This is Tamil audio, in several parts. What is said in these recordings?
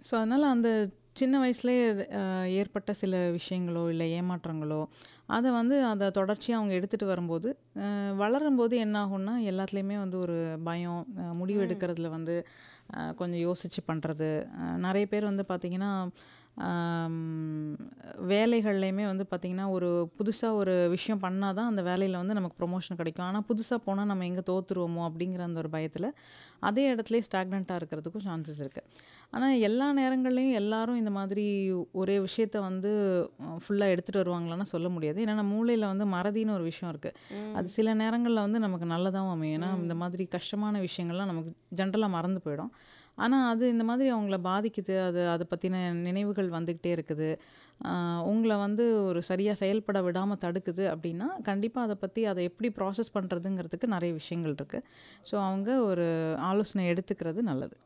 ஸோ அதனால் அந்த சின்ன வயசுலேயே அ ஏற்பட்ட சில விஷயங்களோ, இல்ல ஏமாற்றங்களோ, அத வந்து அத தொடர்ச்சியா அவங்க எடுத்துட்டு வரும்போது, அ வளரும்போது என்ன ஆகும்னா, எல்லாத்துலயுமே வந்து ஒரு பயம், அ முடிவு ம். எடுக்கிறதுல வந்து அ கொஞ்சம் யோசிச்சு பண்றது. அ நெறைய பேர் வந்து பார்த்தீங்கன்னா, அம் வேலைகள்லயுமே வந்து பார்த்தீங்கன்னா, ஒரு புதுசா ஒரு விஷயம் பண்ணா தான் அந்த வேலையில வந்து நமக்கு ப்ரொமோஷன் கிடைக்கும். ஆனா புதுசா போனா நம்ம எங்க தோத்துருவோமோ அப்படிங்கிற அந்த ஒரு பயத்தில, அதே இடத்துலயே ஸ்டாக்னன்ட்டா இருக்கிறதுக்கும் சான்சஸ் இருக்கு. ஆனா எல்லா நேரங்கள்லயும் எல்லாரும் இந்த மாதிரி ஒரே விஷயத்த வந்து அ ஃபுல்லா எடுத்துட்டு வருவாங்களான்னா சொல்ல முடியாது. ஏன்னா நம்ம மூளையில வந்து மறதின்னு ஒரு விஷயம் இருக்கு. அது ம். சில நேரங்கள்ல வந்து நமக்கு நல்லதாவும் அமையும். ஏன்னா இந்த ம். மாதிரி கஷ்டமான விஷயங்கள்லாம் நமக்கு ஜென்ரலா மறந்து போயிடும். ஆனா அது இந்த மாதிரி அவங்கள பாதிக்குது. அது அத பத்தின நினைவுகள் வந்துகிட்டே இருக்குது. அ உங்கள வந்து ஒரு சரியா செயல்பட விடாம தடுக்குது அப்படின்னா, கண்டிப்பா அத பத்தி அத எப்படி ப்ராசஸ் பண்றதுங்கிறதுக்கு நெறைய விஷயங்கள் இருக்கு. ஸோ அவங்க ஒரு ஆலோசனை எடுத்துக்கிறது நல்லது.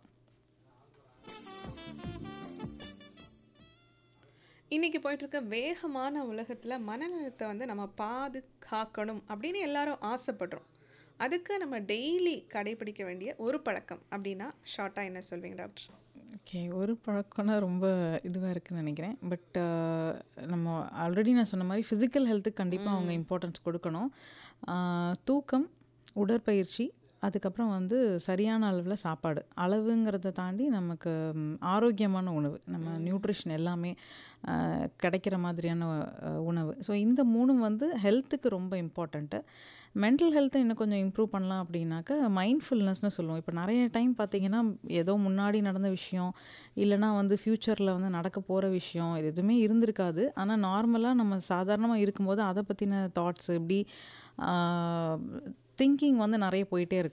இன்னைக்கு போயிட்டுருக்க வேகமான உலகத்துல மனநலத்த வந்து நம்ம பாதுகாக்கணும் அப்படின்னு எல்லாரும் ஆசைப்படுறோம். அதுக்கு நம்ம டெய்லி கடைபிடிக்க வேண்டிய ஒரு பழக்கம் அப்படின்னா, ஷார்ட்டா என்ன சொல்வீங்க டாக்டர்? ஓகே. ஒரு பழக்கம்னா ரொம்ப இதுவா இருக்குன்னு நெனைக்கிறேன். பட் அ நம்ம ஆல்ரெடி நான் சொன்ன மாரி ஃபிசிக்கல் ஹெல்த்துக்கு கண்டிப்பா அவங்க ம். இம்பார்ட்டன்ஸ் குடுக்கணும். அ தூக்கம், உடற்பயிற்சி, அதுக்கப்புறம் வந்து சரியான அளவுல சாப்பாடு. அளவுங்கிறத தாண்டி நமக்கு ம் ஆரோக்கியமான உணவு. நம்ம ம். நியூட்ரிஷன் எல்லாமே அ கிடைக்கிற மாதிரியான அ உணவு. ஸோ இந்த 3ம் வந்து ஹெல்த்துக்கு ரொம்ப இம்பார்ட்டன்ட்டு. மென்டல் ஹெல்த்த இன்னும் கொஞ்சம் இம்ப்ரூவ் பண்ணலாம் அப்படின்னாக்கா, மைண்ட்ஃபுல்னஸ்ன்னு சொல்லுவோம். இப்ப நெறைய டைம் பார்த்தீங்கன்னா, ஏதோ முன்னாடி நடந்த விஷயம், இல்லன்னா வந்து ஃப்யூச்சர்ல வந்து நடக்க போற விஷயம், இது எதுவுமே இருந்திருக்காது. ஆனா நார்மலா நம்ம சாதாரணமா இருக்கும்போது அத பத்தின தாட்ஸ் இப்படி ஆ திங்கிங் வந்து நெறைய போயிட்டே இருக்கும்.